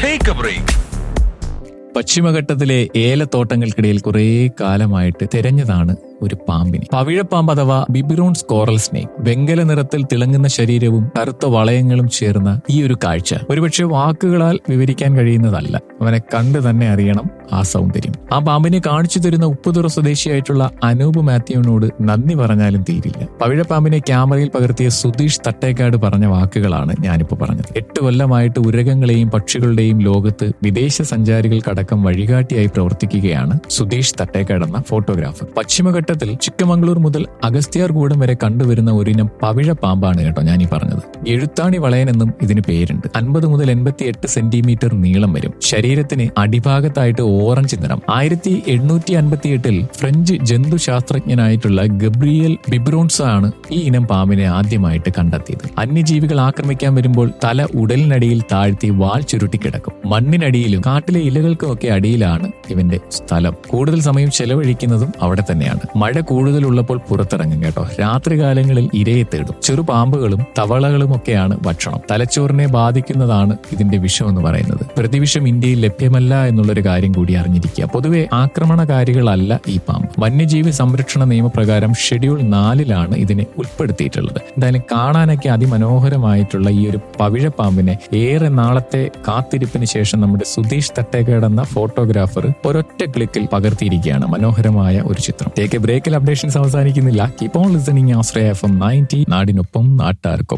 take a break പശ്ചിമഘട്ടത്തിലെ ഏലത്തോട്ടങ്ങൾക്കിടയിൽ കുറേ കാലമായിട്ട് തിരഞ്ഞതാണ് ഒരു പാമ്പിനെ പവിഴപ്പാമ്പ് അഥവാ ബിബിറോൺ സ്കോറൽ സ്നേക് വെങ്കല നിറത്തിൽ തിളങ്ങുന്ന ശരീരവും കറുത്ത വളയങ്ങളും ചേർന്ന ഈ ഒരു കാഴ്ച ഒരുപക്ഷെ വാക്കുകളാൽ വിവരിക്കാൻ കഴിയുന്നതല്ല അവനെ കണ്ടു തന്നെ അറിയണം ആ സൗന്ദര്യം ആ പാമ്പിനെ കാണിച്ചു തരുന്ന ഉപ്പുതുറ സ്വദേശിയായിട്ടുള്ള അനൂപ് മാത്യുവിനോട് നന്ദി പറഞ്ഞാലും തീരില്ല പവിഴപ്പാമ്പിനെ ക്യാമറയിൽ പകർത്തിയ സുധീഷ് തട്ടേക്കാട് പറഞ്ഞ വാക്കുകളാണ് ഞാനിപ്പോ പറഞ്ഞത് എട്ട് കൊല്ലമായിട്ട് ഉരകങ്ങളെയും പക്ഷികളുടെയും ലോകത്ത് വിദേശ സഞ്ചാരികൾക്കടക്കം വഴികാട്ടിയായി പ്രവർത്തിക്കുകയാണ് സുധീഷ് തട്ടേക്കാട് എന്ന ഫോട്ടോഗ്രാഫർ പശ്ചിമഘട്ടത്തിൽ ചിക്കമംഗളൂർ മുതൽ അഗസ്ത്യാർകൂടം വരെ കണ്ടുവരുന്ന ഒരിനം പവിഴ പാമ്പാണ് കേട്ടോ ഞാൻ ഈ പറഞ്ഞത് എഴുത്താണി വളയൻ എന്നും ഇതിന് പേരുണ്ട് അൻപത് മുതൽ എൺപത്തി എട്ട് സെന്റിമീറ്റർ നീളം വരും ശരീരത്തിന് അടിഭാഗത്തായിട്ട് ഓറഞ്ച് നിറം ആയിരത്തി എണ്ണൂറ്റി അൻപത്തി എട്ടിൽ ഫ്രഞ്ച് ജന്തുശാസ്ത്രജ്ഞനായിട്ടുള്ള ഗബ്രിയൽ ബിബ്രോൺസ് ആണ് ഈ ഇനം പാമ്പിനെ ആദ്യമായിട്ട് കണ്ടെത്തിയത് അന്യജീവികൾ ആക്രമിക്കാൻ വരുമ്പോൾ തല ഉടലിനടിയിൽ താഴ്ത്തി വാൾ ചുരുട്ടിക്കിടക്കും മണ്ണിനടിയിലും കാട്ടിലെ ഇലകൾക്കുമൊക്കെ അടിയിലാണ് ഇവന്റെ സ്ഥലം കൂടുതൽ സമയം ചെലവഴിക്കുന്നതും അവിടെ തന്നെയാണ് മഴ കൂടുതലുള്ളപ്പോൾ പുറത്തിറങ്ങും കേട്ടോ രാത്രികാലങ്ങളിൽ ഇരയെ തേടും ചെറു പാമ്പുകളും തവളകളും ഒക്കെയാണ് ഭക്ഷണം തലച്ചോറിനെ ബാധിക്കുന്നതാണ് ഇതിന്റെ വിഷം എന്ന് പറയുന്നത് പ്രതിവിഷം ഇന്ത്യയിൽ ലഭ്യമല്ല എന്നുള്ളൊരു കാര്യം കൂടി അറിഞ്ഞിരിക്കുക പൊതുവെ ആക്രമണകാരികളല്ല ഈ പാമ്പ് വന്യജീവി സംരക്ഷണ നിയമപ്രകാരം ഷെഡ്യൂൾ നാലിലാണ് ഇതിനെ ഉൾപ്പെടുത്തിയിട്ടുള്ളത് എന്തായാലും കാണാനൊക്കെ അതിമനോഹരമായിട്ടുള്ള ഈ ഒരു പവിഴപ്പാമ്പിനെ ഏറെ നാളത്തെ കാത്തിരിപ്പിന് ശേഷം നമ്മുടെ സുധീഷ് തട്ടേക്കേട് എന്ന ഫോട്ടോഗ്രാഫർ ഒരൊറ്റ ക്ലിക്കിൽ പകർത്തിയിരിക്കുകയാണ് മനോഹരമായ ഒരു ചിത്രം ടേക്ക് എ ബ്രേക്കിൽ അപ്ഡേഷൻസ് അവസാനിക്കുന്നില്ല keep on listening Ashraya F M ninety നാടിനൊപ്പം നാട്ടാർക്കൊപ്പം